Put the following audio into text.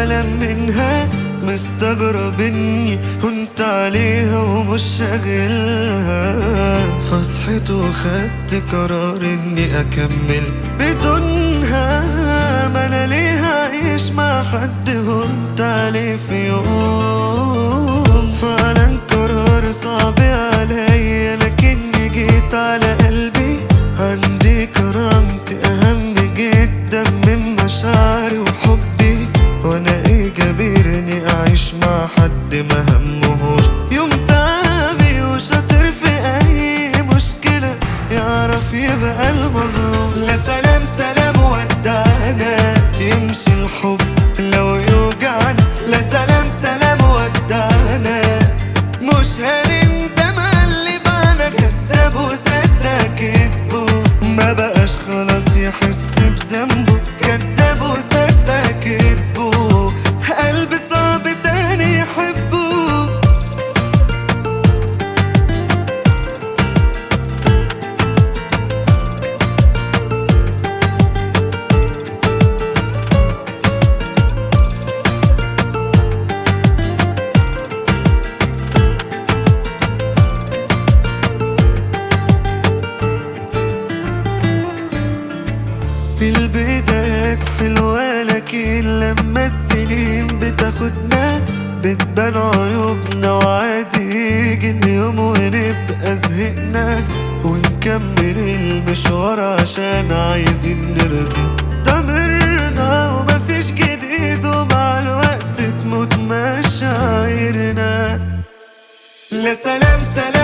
كلام منها مستغرب اني كنت عليها ومش شاغلها فصحيت وخدت قرار اني اكمل بدونها ما انا ليه اعيش مع حد هنت عليه في يوم فعلا قرار صعب عليا لكني جيت على قلبي عندي كرامتي اهم جدا من مشاعري وحبي وانا ايه جابرني اعيش مع حد ما همهوش يوم تعبي وشاطر في اي مشكلة يعرف يبقى المظلوم لا سلام سلام ودعنا يمشي الحب لو يوجعنا لا سلام سلام ودعنا مش هنندم على اللي بعنا كداب وصدق كدبه ما بقاش خلاص يحس بذنبه كداب وصدق كدبه قلب صعب تاني يحبه البدايات حلوة لكن لما السنين بتاخدنا بتبان عيوبنا وعادي يجي اليوم ونبقى زهقنا ونكمل المشوار عشان عايزين نرضي ضميرنا ومفيش جديد ومع الوقت تموت مشاعرنا لا سلام سلام